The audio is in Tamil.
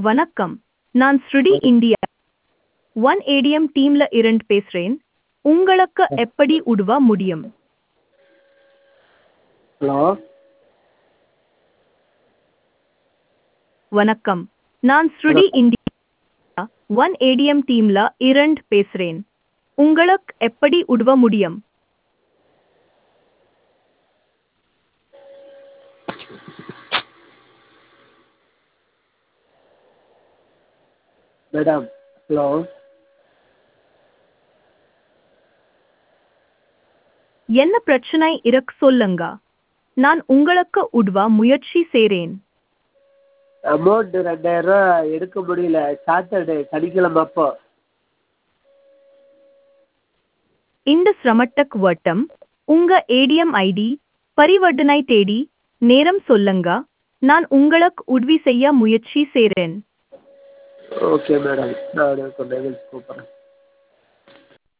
வணக்கம் நான் ஸ்ருடி இந்தியா ஒன் ஏடிஎம் டீம்ல இருந்து பேசுறேன் உங்களுக்கு எப்படி உதவ முடியும் ஹலோ வணக்கம் நான் ஸ்ருடி இந்தியா ஒன் ஏடிஎம் டீம்ல இருந்து பேசுறேன் உங்களுக்கு எப்படி உதவ முடியும் மேடம் ஹலோ என்ன பிரச்சனை இருக்கு சொல்லுங்க நான் உங்களுக்கு உதவ முயற்சி செய்றேன் அமௌண்ட் ரெண்டாயிரரூவா எடுக்க முடியல சாட்டர்டே சனிக்கிழமை அப்போ இந்த சிரமத்துக்கு வட்டம் உங்க ஏடிஎம் ஐடி பரிவர்த்தனை தேடி நேரம் சொல்லுங்க நான் உங்களுக்கு உதவி செய்ய முயற்சி செய்றேன் ஓகே மேடம் நான் கொஞ்சம் கழிச்சு கூப்பிட்றேன்